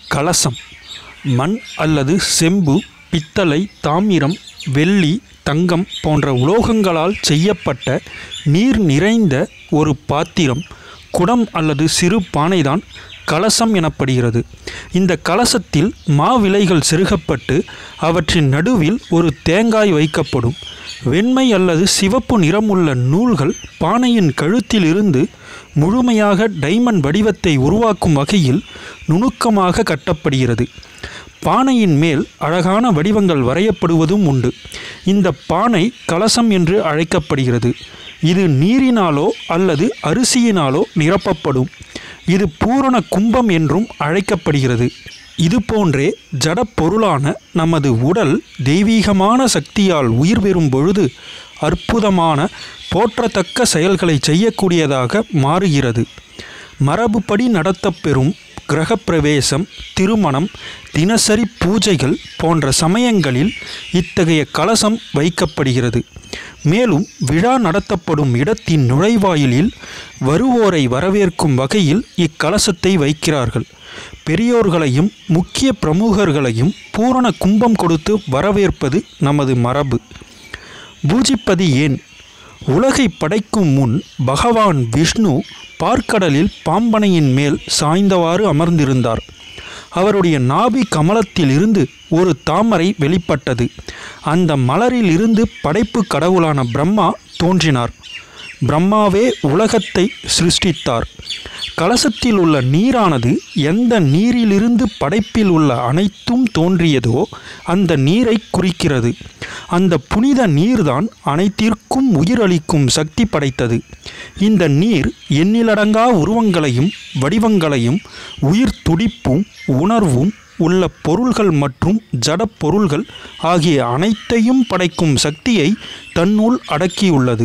கலசம் மண் அல்லது செம்பு பித்தளை தாமிரம் வெள்ளி தங்கம் போன்ற உலோகங்களால் செய்யப்பட்ட நீர் நிறைந்த ஒரு பாத்திரம் குடம் அல்லது சிறு பானைதான் கலசம் எனப்படுகிறது இந்த கலசத்தில் மாவிலைகள் செருகப்பட்டு அவற்றின் நடுவில் ஒரு தேங்காய் வைக்கப்படும் வெண்மை அல்லது சிவப்பு நிறமுள்ள நூல்கள் பானையின் கழுத்தில் இருந்து முழுமையாக டைமண்ட் வடிவத்தை உருவாக்கும் வகையில் நுணுக்கமாக கட்டப்படுகிறது பானையின் மேல் அழகான வடிவங்கள் வரையப்படுவதும் உண்டு இந்த பானை கலசம் என்று அழைக்கப்படுகிறது இது நீரினாலோ அல்லது அரிசியினாலோ நிரப்பப்படும் இது பூரண கும்பம் என்றும் அழைக்கப்படுகிறது இது போன்றே ஜடப்பொருளான நமது உடல் தெய்வீகமான சக்தியால் உயிர் பெறும் பொழுது அற்புதமான போற்றத்தக்க செயல்களை செய்யக்கூடியதாக மாறுகிறது மரபுப்படி நடத்தப்பெறும் கிரகப்பிரவேசம் திருமணம் தினசரி பூஜைகள் போன்ற சமயங்களில் இத்தகைய கலசம் வைக்கப்படுகிறது மேலும் விழா நடத்தப்படும் இடத்தின் நுழைவாயிலில் வருவோரை வரவேற்கும் வகையில் இக்கலசத்தை வைக்கிறார்கள் பெரியோர்களையும் முக்கிய பிரமுகர்களையும் பூரண கும்பம் கொடுத்து வரவேற்பது நமது மரபு பூஜிப்பது ஏன் உலகை படைக்கும் முன் பகவான் விஷ்ணு பார்க்கடலில் பாம்பனையின் மேல் சாய்ந்தவாறு அமர்ந்திருந்தார் அவருடைய நாபி கமலத்தில் இருந்து ஒரு தாமரை வெளிப்பட்டது அந்த மலரில் இருந்து படைப்பு கடவுளான பிரம்மா தோன்றினார் பிரம்மாவே உலகத்தை சிருஷ்டித்தார் கலசத்தில் உள்ள நீரானது எந்த நீரிலிருந்து படைப்பில் உள்ள அனைத்தும் தோன்றியதோ அந்த நீரை குறிக்கிறது அந்த புனித நீர்தான் அனைத்திற்கும் உயிரளிக்கும் சக்தி படைத்தது இந்த நீர் எண்ணிலடங்கா உருவங்களையும் வடிவங்களையும் உயிர் துடிப்பும் உணர்வும் உள்ள பொருள்கள் மற்றும் ஜடப் பொருள்கள் ஆகிய அனைத்தையும் படைக்கும் சக்தியை தன்னுள் அடக்கியுள்ளது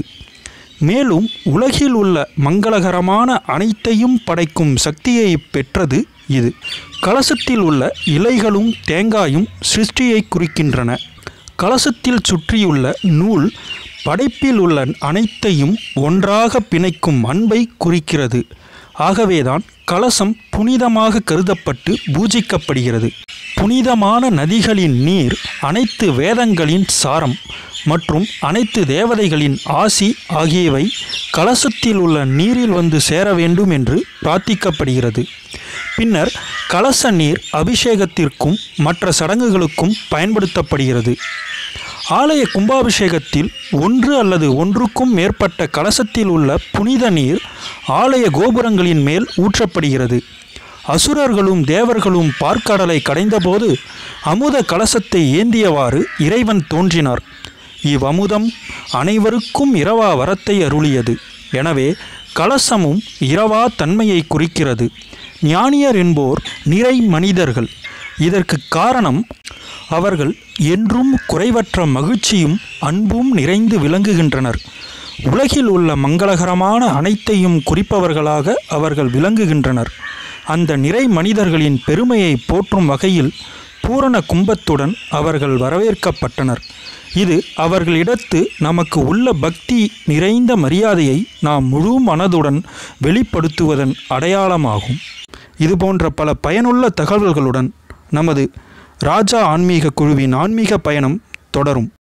மேலும் உலகில் உள்ள மங்களகரமான அனைத்தையும் படைக்கும் சக்தியை பெற்றது இது கலசத்தில் உள்ள இலைகளும் தேங்காயும் சிருஷ்டியை குறிக்கின்றன கலசத்தில் சுற்றியுள்ள நூல் படைப்பில் உள்ள அனைத்தையும் ஒன்றாக பிணைக்கும் அன்பை குறிக்கிறது ஆகவேதான் கலசம் புனிதமாக கருதப்பட்டு பூஜிக்கப்படுகிறது புனிதமான நதிகளின் நீர் அனைத்து வேதங்களின் சாரம் மற்றும் அனைத்து தேவதைகளின் ஆசி ஆகியவை கலசத்தில் உள்ள நீரில் வந்து சேர வேண்டும் என்று பிரார்த்திக்கப்படுகிறது பின்னர் கலச நீர் அபிஷேகத்திற்கும் மற்ற சடங்குகளுக்கும் பயன்படுத்தப்படுகிறது ஆலய கும்பாபிஷேகத்தில் ஒன்று அல்லது ஒன்றுக்கும் மேற்பட்ட கலசத்தில் உள்ள புனித நீர் ஆலய கோபுரங்களின் மேல் ஊற்றப்படுகிறது அசுரர்களும் தேவர்களும் பார்க்கடலை கடைந்தபோது அமுத கலசத்தை ஏந்தியவாறு இறைவன் தோன்றினார் இவ்வமுதம் அனைவருக்கும் இரவா வரத்தை அருளியது எனவே கலசமும் இரவா தன்மையை குறிக்கிறது ஞானியர் என்போர் நிறை மனிதர்கள் இதற்கு காரணம் அவர்கள் என்றும் குறைவற்ற மகிழ்ச்சியும் அன்பும் நிறைந்து விளங்குகின்றனர் உலகில் உள்ள மங்களகரமான அனைத்தையும் குறிப்பவர்களாக அவர்கள் விளங்குகின்றனர் அந்த நிறை மனிதர்களின் பெருமையை போற்றும் வகையில் பூரண கும்பத்துடன் அவர்கள் வரவேற்கப்பட்டனர் இது அவர்களிடத்து நமக்கு உள்ள பக்தி நிறைந்த மரியாதையை நாம் முழு மனதுடன் வெளிப்படுத்துவதன் அடையாளமாகும் இதுபோன்ற பல பயனுள்ள தகவல்களுடன் நமது ராஜா ஆன்மீக குழுவின் ஆன்மீக பயணம் தொடரும்